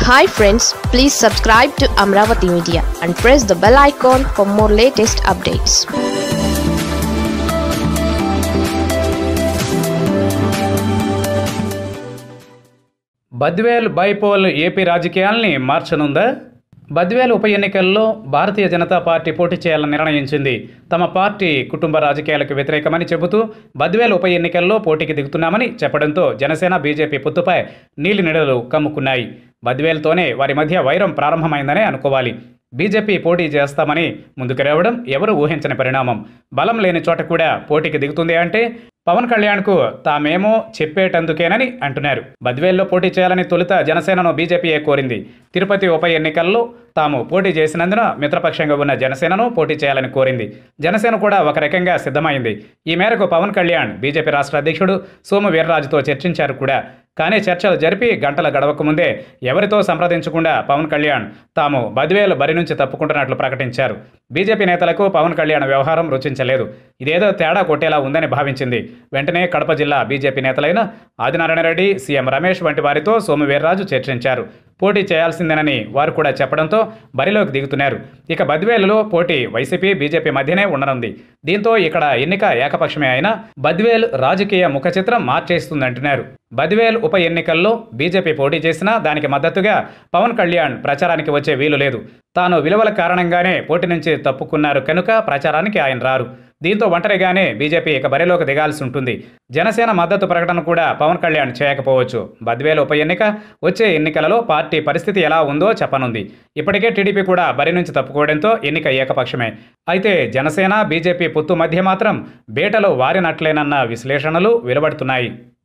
hi friends please subscribe to Amaravati media and press the bell icon for more latest updates Badvel bypoll AP రాజకీయాల్ని మార్చనుందా బద్వేల్ ఉప ఎన్నికల్లో భారతీయ Janata party పోటీ చేయాలని నిర్ణయించింది తమ పార్టీ కుటుంబ రాజకీయాలకు వ్యతిరేకమని చెబుతూ బద్వేల్ ఉప ఎన్నికల్లో పోటీకి దిగుతున్నామని చెప్పడంతో జనసేన బీజేపీ పొత్తుపై నీలి నిడలు కమ్ముకున్నాయి బద్వేల్తోనే వారి మధ్య వైరం ప్రారంభమైందనే అనుకోవాలి బీజేపీ పోటీ చేస్తామని ముందుకు రావడం ఎవరు ఊహించని పరిణామం బలం లేని చోట కూడా పోటీకి దిగుతుంది అంటే పవన్ కళ్యాణ్కు తామేమో చెప్పేటందుకేనని అంటున్నారు బద్వేల్లో పోటీ చేయాలని తొలుత జనసేనను బీజేపీయే కోరింది తిరుపతి ఉప ఎన్నికల్లో తాము పోటీ చేసినందున మిత్రపక్షంగా ఉన్న జనసేనను పోటీ చేయాలని కోరింది జనసేన కూడా ఒక రకంగా సిద్ధమైంది ఈ మేరకు పవన్ కళ్యాణ్ బీజేపీ రాష్ట్ర అధ్యక్షుడు సోము వీర్రాజుతో చర్చించారు కూడా కానీ చర్చలు జరిపి గంటల గడవక ముందే ఎవరితో సంప్రదించకుండా పవన్ కళ్యాణ్ తాము బద్వేలు బరి నుంచి తప్పుకుంటున్నట్లు ప్రకటించారు బీజేపీ నేతలకు పవన్ కళ్యాణ్ వ్యవహారం రుచించలేదు ఇదేదో తేడా కొట్టేలా ఉందని భావించింది వెంటనే కడప జిల్లా బీజేపీ నేతలైన ఆదినారాయణ రెడ్డి సీఎం రమేష్ వంటి వారితో సోము వీర్రాజు చర్చించారు పోటీ చేయాల్సిందేనని వారు కూడా చెప్పడంతో బరిలోకి దిగుతున్నారు ఇక బద్వేలులో పోటీ వైసీపీ బీజేపీ మధ్యనే ఉండనుంది దీంతో ఇక్కడ ఎన్నిక ఏకపక్షమే అయినా బద్వేల్ రాజకీయ ముఖ చిత్రం మార్చేస్తుందంటున్నారు బద్వేల్ ఉప ఎన్నికల్లో బీజేపీ పోటీ చేసినా దానికి మద్దతుగా పవన్ కళ్యాణ్ ప్రచారానికి వచ్చే వీలు లేదు తాను విలువల కారణంగానే పోటీ నుంచి తప్పుకున్నారు కనుక ప్రచారానికి ఆయన రారు దీంతో ఒంటరిగానే బీజేపీ ఇక బరిలోకి దిగాల్సి ఉంటుంది జనసేన మద్దతు ప్రకటన కూడా పవన్ కళ్యాణ్ చేయకపోవచ్చు బద్వేలు ఉప ఎన్నిక వచ్చే ఎన్నికలలో పార్టీ పరిస్థితి ఎలా ఉందో చెప్పనుంది ఇప్పటికే టీడీపీ కూడా బరి నుంచి తప్పుకోవడంతో ఎన్నిక ఏకపక్షమే అయితే జనసేన బీజేపీ పొత్తు మధ్య మాత్రం బేటలో వారినట్లేనన్న విశ్లేషణలు వెలువడుతున్నాయి